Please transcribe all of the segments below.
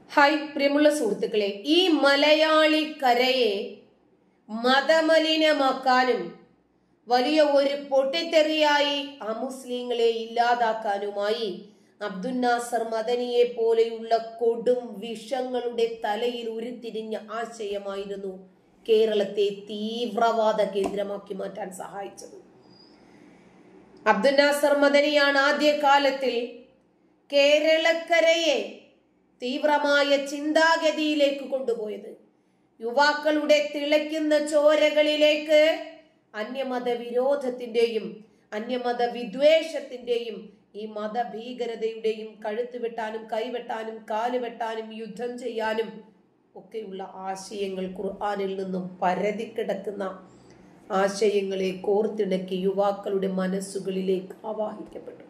hi പ്രിയമുള്ള സുഹൃത്തുക്കളെ ഈ മലയാളി കരയെ മതമലിനമാക്കാനും വലിയ ഒരു പൊട്ടിത്തെറിയായി അമുസ്ലിങ്ങളെ ഇല്ലാതാക്കാനുമായി അബ്ദുൽ നാസർ മദനിയെ പോലെയുള്ള കൊടും വിഷങ്ങളുടെ തലയിൽ ഉരുത്തിരിഞ്ഞ ആശയമായിരുന്നു കേരളത്തെ തീവ്രവാദ കേന്ദ്രമാക്കി മാറ്റാൻ സഹായിച്ചത് അബ്ദുൽ നാസർ മദനിയാണ് ആദ്യകാലത്തിൽ കേരളക്കരയെ തീവ്രമായ ചിന്താഗതിയിലേക്ക് കൊണ്ടുപോയത് യുവാക്കളുടെ തിളയ്ക്കുന്ന ചോരകളിലേക്ക് അന്യമത വിരോധത്തിന്റെയും അന്യമത വിദ്വേഷത്തിന്റെയും ഈ മതഭീകരതയുടെയും കഴുത്ത് വെട്ടാനും കൈവെട്ടാനും കാല് വെട്ടാനും യുദ്ധം ചെയ്യാനും ഒക്കെയുള്ള ആശയങ്ങൾ ഖുർആാനിൽ നിന്നും പരതി കിടക്കുന്ന ആശയങ്ങളെ കോർത്തിണക്കി യുവാക്കളുടെ മനസ്സുകളിലേക്ക് ആവാഹിക്കപ്പെട്ടു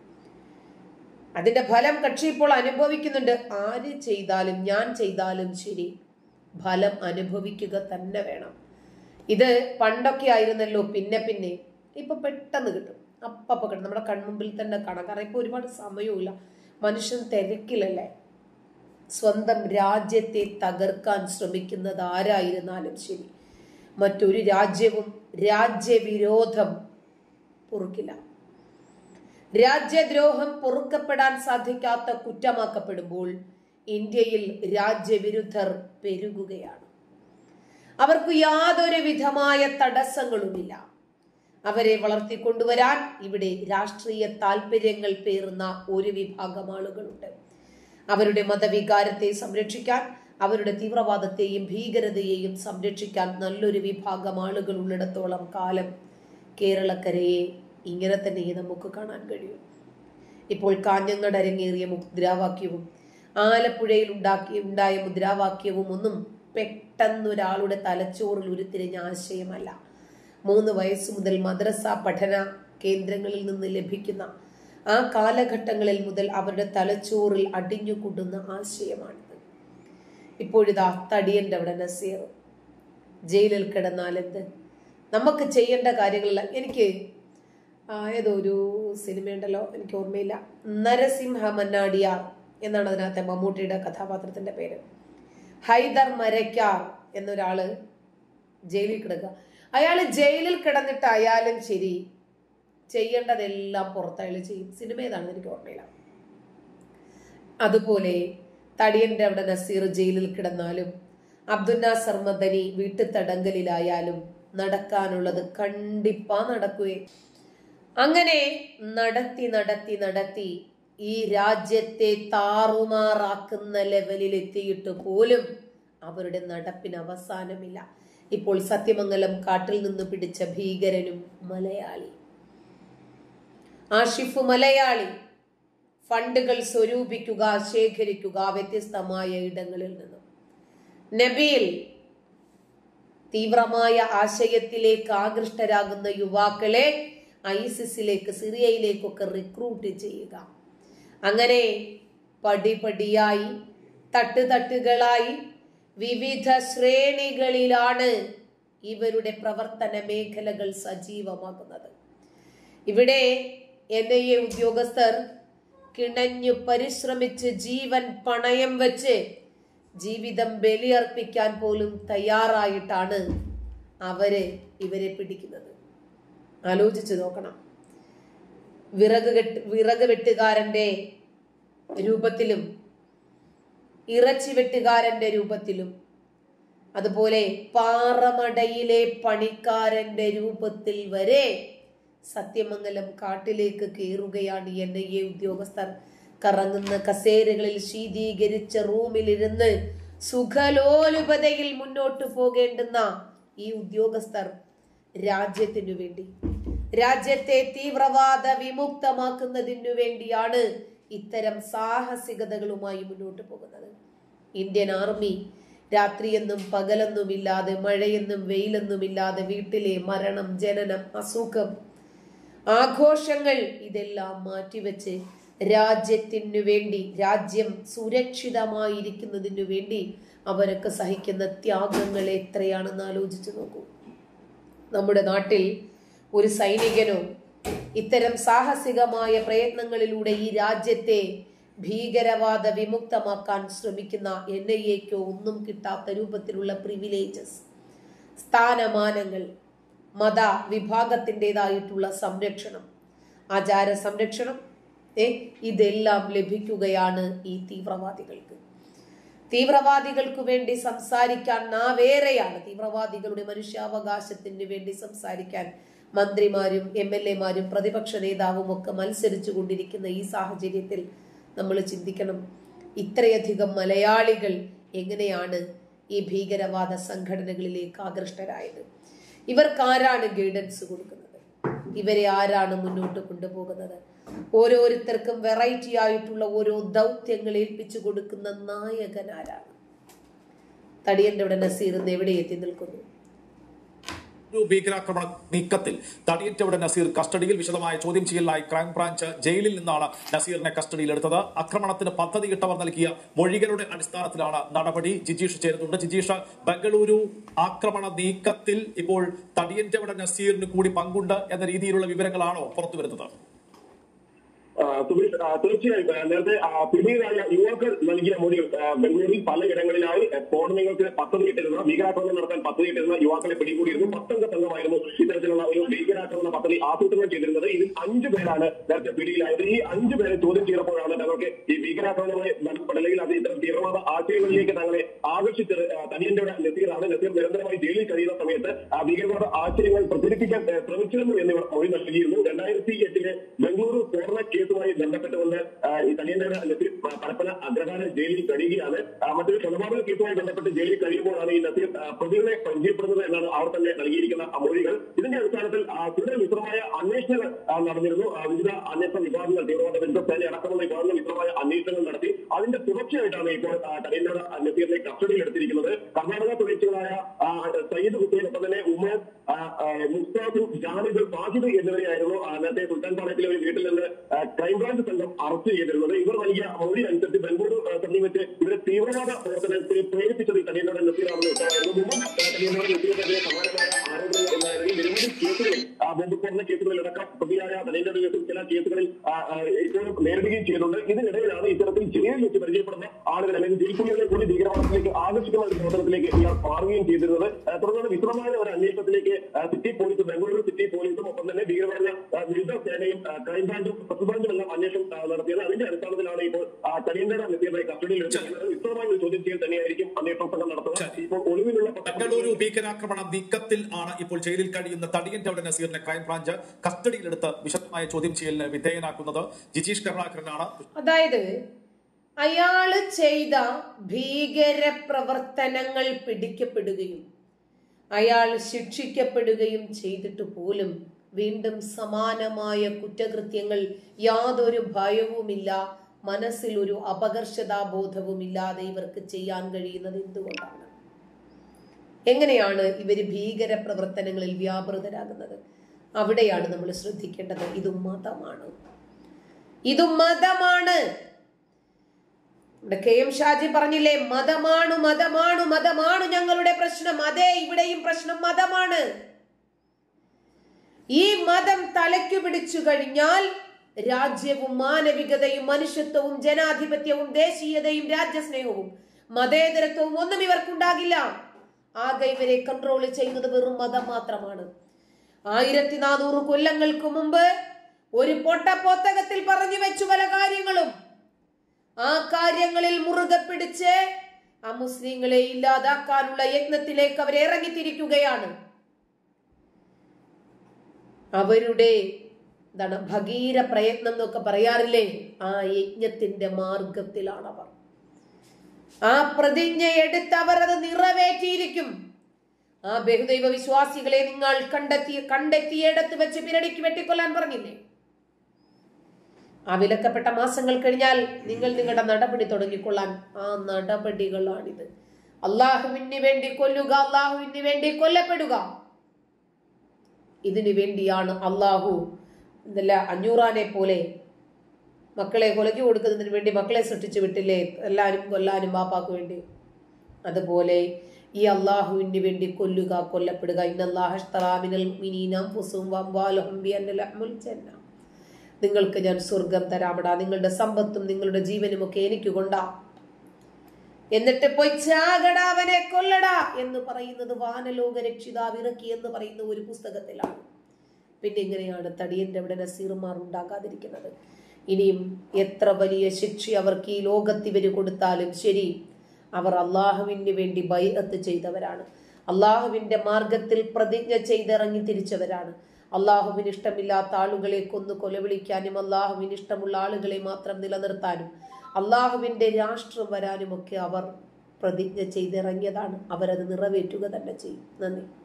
അതിന്റെ ഫലം കക്ഷി ഇപ്പോൾ അനുഭവിക്കുന്നുണ്ട് ആര് ചെയ്താലും ഞാൻ ചെയ്താലും ശരി ഫലം അനുഭവിക്കുക തന്നെ വേണം ഇത് പണ്ടൊക്കെ ആയിരുന്നല്ലോ പിന്നെ പിന്നെ ഇപ്പൊ പെട്ടെന്ന് കിട്ടും അപ്പപ്പ കിട്ടും നമ്മുടെ കൺമുമ്പിൽ തന്നെ കാണാം കാരണം ഇപ്പൊ ഒരുപാട് സമയമില്ല മനുഷ്യൻ തിരക്കിലല്ലേ സ്വന്തം രാജ്യത്തെ തകർക്കാൻ ശ്രമിക്കുന്നത് ആരായിരുന്നാലും ശരി മറ്റൊരു രാജ്യവും രാജ്യവിരോധം പൊറുക്കില്ല രാജ്യദ്രോഹം പൊറുക്കപ്പെടാൻ സാധിക്കാത്ത കുറ്റമാക്കപ്പെടുമ്പോൾ ഇന്ത്യയിൽ രാജ്യവിരുദ്ധർ പെരുകുകയാണ് അവർക്ക് യാതൊരു വിധമായ തടസ്സങ്ങളുമില്ല അവരെ വളർത്തിക്കൊണ്ടുവരാൻ ഇവിടെ രാഷ്ട്രീയ താല്പര്യങ്ങൾ പേറുന്ന ഒരു വിഭാഗം ആളുകളുണ്ട് അവരുടെ മതവികാരത്തെ സംരക്ഷിക്കാൻ അവരുടെ തീവ്രവാദത്തെയും ഭീകരതയെയും സംരക്ഷിക്കാൻ നല്ലൊരു വിഭാഗം ആളുകൾ ഉള്ളിടത്തോളം കാലം കേരളക്കരയെ ഇങ്ങനെ തന്നെ നമുക്ക് കാണാൻ കഴിയും ഇപ്പോൾ കാഞ്ഞങ്ങട് അരങ്ങേറിയ മുദ്രാവാക്യവും ആലപ്പുഴയിൽ ഉണ്ടാക്കി ഉണ്ടായ മുദ്രാവാക്യവും ഒന്നും പെട്ടെന്നൊരാളുടെ തലച്ചോറിൽ ഉരുത്തിരിഞ്ഞ ആശയമല്ല മൂന്ന് വയസ്സ് മുതൽ മദ്രസ പഠന കേന്ദ്രങ്ങളിൽ നിന്ന് ലഭിക്കുന്ന ആ കാലഘട്ടങ്ങളിൽ മുതൽ അവരുടെ തലച്ചോറിൽ അടിഞ്ഞുകൂടുന്ന ആശയമാണിത് ഇപ്പോഴിതാ തടിയന്റെ അവിടെ നസീർ ജയിലിൽ കിടന്നാലെന്ത് നമുക്ക് ചെയ്യേണ്ട കാര്യങ്ങളെല്ലാം എനിക്ക് ആ, ഏതോ ഒരു സിനിമയുണ്ടല്ലോ എനിക്ക് ഓർമ്മയില്ല നരസിംഹ മന്നാടിയാർ എന്നാണ് അതിനകത്തെ മമ്മൂട്ടിയുടെ കഥാപാത്രത്തിന്റെ പേര് ഹൈദർ മരക്കാർ എന്നൊരാള് ജയിലിൽ കിടക്കുക അയാൾ ജയിലിൽ കിടന്നിട്ടായാലും ശരി ചെയ്യേണ്ടതെല്ലാം പുറത്തയാൾ ചെയ്യും സിനിമ ഏതാണെന്ന് എനിക്ക് ഓർമ്മയില്ല അതുപോലെ തടിയന്റെ അവിടെ നസീർ ജയിലിൽ കിടന്നാലും അബ്ദുൽ നാസർ മദനി വീട്ടുതടങ്കലിലായാലും നടക്കാനുള്ളത് കണ്ടിപ്പാ നടക്കുകയും അങ്ങനെ നടത്തി നടത്തി നടത്തി ഈ രാജ്യത്തെ താറുമാറാക്കുന്ന ലെവലിൽ എത്തിയിട്ട് പോലും അവരുടെ നടപ്പിന് അവസാനമില്ല ഇപ്പോൾ സത്യമംഗലം കാട്ടിൽ നിന്ന് പിടിച്ച ഭീകരനും മലയാളി ആഷിഫ് മലയാളി ഫണ്ടുകൾ സ്വരൂപിക്കുക ശേഖരിക്കുക വ്യത്യസ്തമായ ഇടങ്ങളിൽ നിന്നും നബീൽ തീവ്രമായ ആശയത്തിലേക്ക് ആകൃഷ്ടരാകുന്ന യുവാക്കളെ ഐസിസിലേക്ക് സിറിയയിലേക്കൊക്കെ റിക്രൂട്ട് ചെയ്യുക അങ്ങനെ പടിപടിയായി തട്ടുതട്ടുകളായി വിവിധ ശ്രേണികളിലാണ് ഇവരുടെ പ്രവർത്തന മേഖലകൾ സജീവമാകുന്നത് ഇവിടെ എൻ ഐ എ ഉദ്യോഗസ്ഥർ കിണഞ്ഞു പരിശ്രമിച്ച് ജീവൻ പണയം വെച്ച് ജീവിതം ബലിയർപ്പിക്കാൻ പോലും തയ്യാറായിട്ടാണ് അവര് ഇവരെ പിടിക്കുന്നത് ആലോചിച്ച് നോക്കണം വിറക് കെട്ട് വിറക് വെട്ടുകാരന്റെ രൂപത്തിലും ഇറച്ചി വെട്ടുകാരന്റെ രൂപത്തിലും അതുപോലെ പാറമടയിലെ പണിക്കാരന്റെ രൂപത്തിൽ വരെ സത്യമംഗലം കാട്ടിലേക്ക് കയറുകയാണ് എൻ ഐ എ ഉദ്യോഗസ്ഥർ കറങ്ങുന്ന കസേരകളിൽ ശീതീകരിച്ച റൂമിലിരുന്ന് സുഖലോലുപതയിൽ മുന്നോട്ട് പോകേണ്ടുന്ന ഈ ഉദ്യോഗസ്ഥർ രാജ്യത്തിനു വേണ്ടി രാജ്യത്തെ തീവ്രവാദ വിമുക്തമാക്കുന്നതിനു വേണ്ടിയാണ് ഇത്തരം സാഹസികതകളുമായി മുന്നോട്ട് പോകുന്നത് ഇന്ത്യൻ ആർമി രാത്രിയെന്നും പകലെന്നുമില്ലാതെ മഴയെന്നും വെയിലെന്നുമില്ലാതെ വീട്ടിലെ മരണം ജനനം അസുഖം ആഘോഷങ്ങൾ ഇതെല്ലാം മാറ്റിവെച്ച് രാജ്യത്തിനു വേണ്ടി രാജ്യം സുരക്ഷിതമായിരിക്കുന്നതിനു വേണ്ടി അവരൊക്കെ സഹിക്കുന്ന ത്യാഗങ്ങൾ എത്രയാണെന്ന് ആലോചിച്ചു നോക്കൂ നമ്മുടെ നാട്ടിൽ ഒരു സൈനികനോ ഇത്തരം സാഹസികമായ പ്രയത്നങ്ങളിലൂടെ ഈ രാജ്യത്തെ ഭീകരവാദ വിമുക്തമാക്കാൻ ശ്രമിക്കുന്ന എൻ ഐ എക്കോ ഒന്നും കിട്ടാത്ത രൂപത്തിലുള്ള പ്രിവിലേജസ് സ്ഥാനമാനങ്ങൾ മത വിഭാഗത്തിൻ്റെതായിട്ടുള്ള സംരക്ഷണം ആചാര സംരക്ഷണം ഏ ഇതെല്ലാം ലഭിക്കുകയാണ് ഈ തീവ്രവാദികൾക്ക് തീവ്രവാദികൾക്ക് വേണ്ടി സംസാരിക്കാൻ നാവേറെയാണ് തീവ്രവാദികളുടെ മനുഷ്യാവകാശത്തിന് വേണ്ടി സംസാരിക്കാൻ മന്ത്രിമാരും എം എൽ എമാരും പ്രതിപക്ഷ നേതാവും ഒക്കെ മത്സരിച്ചു കൊണ്ടിരിക്കുന്ന ഈ സാഹചര്യത്തിൽ നമ്മൾ ചിന്തിക്കണം ഇത്രയധികം മലയാളികൾ എങ്ങനെയാണ് ഈ ഭീകരവാദ സംഘടനകളിലേക്ക് ആകൃഷ്ടരായത് ഇവർക്കാരാണ് ഗൈഡൻസ് കൊടുക്കുന്നത് ഇവരെ ആരാണ് മുന്നോട്ട് കൊണ്ടുപോകുന്നത് ഓരോരുത്തർക്കും വെറൈറ്റി ആയിട്ടുള്ള ഓരോ ദൗത്യങ്ങൾ ഏൽപ്പിച്ചു കൊടുക്കുന്ന നായകൻ ആരാണ് തടിയന്റെ ഇവിടെ നസീർ ഇന്ന് എവിടെ എത്തി നിൽക്കുന്നു ഒരു ഭീകരാക്രമണ നീക്കത്തിൽ തടിയറ്റവിടെ നസീർ കസ്റ്റഡിയിൽ വിശദമായ ചോദ്യം ചെയ്യലിനായി ക്രൈംബ്രാഞ്ച് ജയിലിൽ നിന്നാണ് നസീറിനെ കസ്റ്റഡിയിലെടുത്തത് ആക്രമണത്തിന് പദ്ധതിയിട്ടവർ നൽകിയ മൊഴികളുടെ അടിസ്ഥാനത്തിലാണ് നടപടി ജിജീഷ് ചേരുന്നുണ്ട് ജിജീഷ് ബംഗളൂരു ആക്രമണ നീക്കത്തിൽ ഇപ്പോൾ തടിയറ്റവിടെ നസീറിന് കൂടി പങ്കുണ്ട് എന്ന രീതിയിലുള്ള വിവരങ്ങളാണോ പുറത്തുവരുന്നത് ആ, സുബീഷ് ആ, തീർച്ചയായും ആ, നേരത്തെ ആ, പിടിയിലായ യുവാക്കൾ നൽകിയ മൊഴി ആ, ബംഗളൂരിൽ പലയിടങ്ങളിലായി ആ, സ്ഫോടനങ്ങൾക്ക് പദ്ധതിയിട്ടിരുന്ന ഭീകരാക്രമണം നടത്താൻ പദ്ധതിയിട്ടിരുന്ന യുവാക്കളെ പിടികൂടിയിരുന്നു പത്തംഗ സംഘമായിരുന്നു ഇത്തരത്തിലുള്ള ഒരു ഭീകരാക്രമണ പദ്ധതി ആസൂത്രണം ചെയ്തിരുന്നത് ഇതിൽ അഞ്ചു പേരാണ് നേരത്തെ പിടിയിലായത് ഈ അഞ്ചു പേരെ ചോദ്യം ചെയ്തപ്പോഴാണ് തങ്ങൾക്ക് ഈ ഭീകരാക്രമണവുമായി ബന്ധപ്പെട്ട അല്ലെങ്കിൽ അത് ഇത്തരം തീവ്രവാദ ആശയങ്ങളിലേക്ക് തങ്ങളെ ആകർഷിച്ചത് ആ, തനിയന്റെ നസീറാണ് നസീർ നിരന്തരമായി ജയിലിൽ കഴിയുന്ന സമയത്ത് ആ ഭീകരവാദ ആശയങ്ങൾ പ്രചരിപ്പിക്കാൻ ആ, ശ്രമിച്ചിരുന്നു എന്നിവർ മൊഴി നൽകിയിരുന്നു രണ്ടായിരത്തി എട്ടിലെ ബംഗളൂരു സ്ഫോടന കേസുമായി ബന്ധപ്പെട്ടുകൊണ്ട് ആ, ഈ തനിയന്റെ നസീർ പ- പരപ്പന അഗ്രഹാര ജയിലിൽ കഴിയുകയാണ് ആ, മറ്റൊരു കൊലപാതക കേസുമായി ബന്ധപ്പെട്ട് ജയിലിൽ കഴിയുമ്പോഴാണ് ഈ നസീർ ആ, പ്രതികളെ പരിചയപ്പെടുന്നത് എന്നാണ് അവർ തന്നെ നൽകിയിരിക്കുന്ന ആ മൊഴികൾ ഇതിന്റെ അടിസ്ഥാനത്തിൽ ആ, കൂടുതൽ വിശദമായ അന്വേഷണങ്ങൾ ആ, നടന്നിരുന്നു ആ, വിവിധ അന്വേഷണ വിഭാഗങ്ങൾ തീവ്രവാദ വിരുദ്ധ സേന അടക്കമുള്ള വിഭാഗങ്ങൾ വിശദമായ അന്വേഷണങ്ങൾ നടത്തി അതിന്റെ തുടർച്ചയായിട്ടാണ് ഇപ്പോൾ തനിയന്റെ നസീറിനെ കസ്റ്റഡിയിൽ എടുത്തിരിക്കുന്നത് കർണാടക സ്വദേശികളായ ആ, സയ്യിദ് ഹുസൈനൊപ്പം തന്നെ ഉമർ ആ, ആ, മുസ്താഫും ജാനിദ് സാഹിദ് എന്നിവരെയായിരുന്നു ആ, നേരത്തെ സുൽത്താൻ പാളയത്തിലെ ഒരു വീട്ടിൽ നിന്ന് ആ, ക്രൈംബ്രാഞ്ച് സംഘം അറസ്റ്റ് ചെയ്തിരുന്നത് ഇവർ നൽകിയ മൊഴി അനുസരിച്ച് ബംഗളൂരു ആ, സമീപത്ത് ഇവരെ തീവ്രവാദ പ്രവർത്തനത്തിന് പ്രേരിപ്പിച്ചത് ഈ തനിയനോട് നസീറാണെന്ന് വ്യക്തമായിരുന്നു മുമ്പ് ആ, തനിയനോട് നസീറിനെതിരെ സമാനമായ ആരോപണങ്ങൾ ഉണ്ടായിരുന്നു നിരവധി കേസുകളിൽ ആ, ബോംബ് സ്ഫോടന കേസുകളിലടക്കം പ്രതിയായ തനിയന്റെ കേസിൽ ചില കേസുകളിൽ ആ, ആ, ഇപ്പോഴും നേരിടുകയും ചെയ്യുന്നുണ്ട് ഇതിനിടയിലാണ് ഇത്തരത്തിൽ ജയിലിൽ വെച്ച് പരിചയപ്പെടുന്ന ആളുകൾ അല്ലെങ്കിൽ ജയിൽപ്പുള്ളികളെ കൂടി ഭീകരവാദത്തിലേക്ക് ആകർഷിക്കുന്ന ഒരു പ്രവർത്തനത്തിലേക്ക് ഇയാൾ മാറുകയും ചെയ്തിരുന്നത് ആ, തുടർന്ന് വിശദമായ ഒരു അന്വേഷണത്തിലേക്ക് ആ, സിറ്റി പോലീസും ബംഗളൂരു സിറ്റി പോലീസും ഒപ്പം തന്നെ ഭീകരവാദ ആ, വിരുദ്ധ സേനയും ആ, ക്രൈംബ്രാഞ്ചും പ്രസിഡന്റും എല്ലാം അന്വേഷണം ആ, നടത്തിയത് അതിന്റെ അടിസ്ഥാനത്തിലാണ് ഇപ്പോൾ തനിയന്റെ നസീറിനെ കസ്റ്റഡിയിൽ എടുത്തിരിക്കുന്നത് വിശദമായ ഒരു ചോദ്യം ചെയ്യൽ തന്നെയായിരിക്കും അന്വേഷണ സംഘം നടത്തുക ഇപ്പോൾ ഒളിവിലുള്ള ബംഗളൂരു ഭീകരാക്രമണ നീക്കത്തിൽ ആണ് ഇപ്പോൾ ജയിലിൽ കഴിയുന്ന തടിയറ്റവിടെ നസീറിനെ ക്രൈംബ്രാഞ്ച് കസ്റ്റഡിയിലെടുത്ത് വിശദമായ ചോദ്യം ചെയ്യലിന് വിധേയനാക്കുന്നത് ജിജീഷ് കരുണാകരനാണ് അതായത് അയാള് ചെയ്ത ഭീകര പ്രവർത്തനങ്ങൾ പിടിക്കപ്പെടുകയും അയാൾ ശിക്ഷിക്കപ്പെടുകയും ചെയ്തിട്ട് പോലും വീണ്ടും സമാനമായ കുറ്റകൃത്യങ്ങൾ യാതൊരു ഭയവുമില്ല മനസ്സിൽ ഒരു അപകർഷതാബോധവുമില്ലാതെ ഇവർക്ക് ചെയ്യാൻ കഴിയുന്നത് എന്തുകൊണ്ടാണ് എങ്ങനെയാണ് ഇവർ ഭീകര പ്രവർത്തനങ്ങളിൽ വ്യാപൃതരാകുന്നത് അവിടെയാണ് നമ്മൾ ശ്രദ്ധിക്കേണ്ടത് ഇത് മതമാണ് ഇത് മതമാണ് ഇവിടെ കെ എം ഷാജി പറഞ്ഞില്ലേ മതമാണു മതമാണു മതമാണു ഞങ്ങളുടെ പ്രശ്നം അതെ ഇവിടെയും പ്രശ്നം മതമാണ് ഈ മതം തലയ്ക്കു പിടിച്ചു കഴിഞ്ഞാൽ രാജ്യവും മാനവികതയും മനുഷ്യത്വവും ജനാധിപത്യവും ദേശീയതയും രാജ്യസ്നേഹവും മതേതരത്വവും ഒന്നും ഇവർക്കുണ്ടാകില്ല ആകെ ഇവരെ കൺട്രോൾ ചെയ്യുന്നത് വെറും മതം മാത്രമാണ് ആയിരത്തി നാനൂറ് കൊല്ലങ്ങൾക്ക് മുമ്പ് ഒരു പൊട്ടപ്പോത്തകത്തിൽ പറഞ്ഞു വെച്ചു പല കാര്യങ്ങളും ആ കാര്യങ്ങളിൽ മുറുകെ പിടിച്ച് ആ മുസ്ലിങ്ങളെ ഇല്ലാതാക്കാനുള്ള യത്നത്തിലേക്ക് അവർ ഇറങ്ങിത്തിരിക്കുകയാണ് അവരുടെ എന്താണ് ഭഗീര പ്രയത്നം എന്നൊക്കെ പറയാറില്ലേ ആ യജ്ഞത്തിന്റെ മാർഗത്തിലാണ് അവർ ആ പ്രതിജ്ഞ എടുത്ത് അവർ അത് നിറവേറ്റിയിരിക്കും ആ ബഹുദൈവ വിശ്വാസികളെ നിങ്ങൾ കണ്ടെത്തി കണ്ടെത്തിയിടത്ത് വെച്ച് പിരടിക്ക് വെട്ടിക്കൊല്ലാൻ പറഞ്ഞില്ലേ ആ വിലക്കപ്പെട്ട മാസങ്ങൾ കഴിഞ്ഞാൽ നിങ്ങൾ നിങ്ങളുടെ നടപടി തുടങ്ങിക്കൊള്ളാൻ ആ നടപടികളാണിത് അള്ളാഹുവിന് വേണ്ടി കൊല്ലുക അള്ളാഹുവിന് വേണ്ടി കൊല്ലപ്പെടുക ഇതിനു വേണ്ടിയാണ് അള്ളാഹു എന്നല്ല അഞ്ഞൂറാനെ പോലെ മക്കളെ കൊലയ്ക്ക് കൊടുക്കുന്നതിന് വേണ്ടി മക്കളെ സൃഷ്ടിച്ചു വിട്ടില്ലേ എല്ലാവരും കൊല്ലാനും ബാപ്പാക്ക് വേണ്ടി അതുപോലെ ഈ അള്ളാഹുവിന് വേണ്ടി കൊല്ലുക കൊല്ലപ്പെടുക ഇന്നല്ലാഹുസ്തറാമിനൽ മിനീനം ഫുസും വംവാലുഹും ബിഅന്നൽ അഹ്മുൽ ജന്ന നിങ്ങൾക്ക് ഞാൻ സ്വർഗം തരാമടാ നിങ്ങളുടെ സമ്പത്തും നിങ്ങളുടെ ജീവനും ഒക്കെ എനിക്ക് കൊണ്ടാ എന്നിട്ട് പോയി ചാകടാ അവനെ കൊല്ലടാ എന്ന് പറയുന്നത് വാനലോക രക്ഷിതാവ് ഇറക്കി എന്ന് പറയുന്ന ഒരു പുസ്തകത്തിലാണ് പിന്നെ ഇങ്ങനെയാണ് തടിയന്റെ അവിടെ നസീറുമാർ ഉണ്ടാകാതിരിക്കുന്നത് ഇനിയും എത്ര വലിയ ശിക്ഷ അവർക്ക് ഈ ലോകത്ത് ഇവര് കൊടുത്താലും ശരി അവർ അള്ളാഹുവിന് വേണ്ടി ബൈഅത്ത് ചെയ്തവരാണ് അള്ളാഹുവിന്റെ മാർഗത്തിൽ പ്രതിജ്ഞ ചെയ്തിറങ്ങി തിരിച്ചവരാണ് അള്ളാഹുവിന് ഇഷ്ടമില്ലാത്ത ആളുകളെ കൊന്നു കൊലവിളിക്കാനും അള്ളാഹുവിന് ഇഷ്ടമുള്ള ആളുകളെ മാത്രം നിലനിർത്താനും അള്ളാഹുവിന്റെ രാഷ്ട്രം വരാനുമൊക്കെ അവർ പ്രതിജ്ഞ ചെയ്തിറങ്ങിയതാണ് അവരത് നിറവേറ്റുക തന്നെ ചെയ്യും നന്ദി